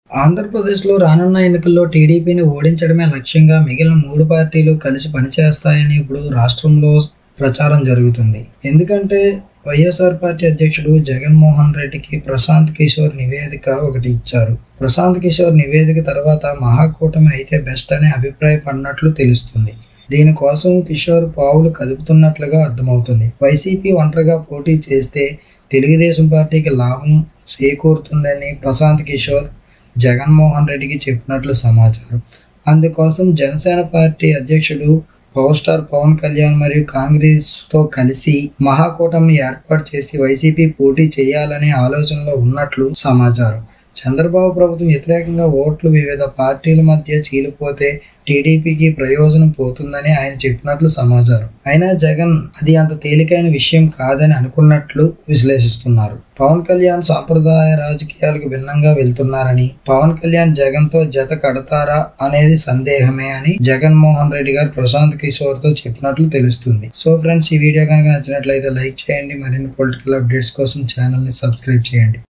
ఆంధ్రప్రదేశ్లో రానున్న ఎన్నికల్లో టీడీపీని ఓడించడమే లక్ష్యంగా మిగిలిన మూడు పార్టీలు కలిసి పనిచేస్తాయని ఇప్పుడు రాష్ట్రంలో ప్రచారం జరుగుతుంది ఎందుకంటే వైఎస్ఆర్ పార్టీ అధ్యక్షుడు జగన్మోహన్ రెడ్డికి ప్రశాంత్ కిషోర్ నివేదిక ఒకటి ఇచ్చారు ప్రశాంత్ కిషోర్ నివేదిక తర్వాత మహాకూటమి అయితే బెస్ట్ అని అభిప్రాయపడినట్లు తెలుస్తుంది దీనికోసం కిషోర్ పావులు కదుపుతున్నట్లుగా అర్థమవుతుంది వైసీపీ ఒంటరిగా పోటీ చేస్తే తెలుగుదేశం పార్టీకి లాభం చేకూరుతుందని ప్రశాంత్ కిషోర్ జగన్మోహన్ రెడ్డికి చెప్పినట్లు సమాచారం అందుకోసం జనసేన పార్టీ అధ్యక్షుడు పవర్ స్టార్ పవన్ కళ్యాణ్ మరియు కాంగ్రెస్తో కలిసి మహాకూటమిని ఏర్పాటు చేసి వైసీపీ పోటీ చేయాలనే ఆలోచనలో ఉన్నట్లు సమాచారం చంద్రబాబు ప్రభుత్వం వ్యతిరేకంగా ఓట్లు వివిధ పార్టీల మధ్య చీలిపోతే టీడీపీకి ప్రయోజనం పోతుందని ఆయన చెప్పినట్లు సమాచారం అయినా జగన్ అది అంత తేలికైన విషయం కాదని అనుకున్నట్లు విశ్లేషిస్తున్నారు పవన్ కళ్యాణ్ సాంప్రదాయ రాజకీయాలకు భిన్నంగా వెళ్తున్నారని పవన్ కళ్యాణ్ జగన్ తో జత కడతారా అనేది సందేహమే అని జగన్మోహన్ రెడ్డి గారు ప్రశాంత్ కిషోర్ తో చెప్పినట్లు తెలుస్తుంది సో ఫ్రెండ్స్ ఈ వీడియో కనుక నచ్చినట్లయితే లైక్ చేయండి మరిన్ని పొలిటికల్ అప్డేట్స్ కోసం ఛానల్ ని సబ్స్క్రైబ్ చేయండి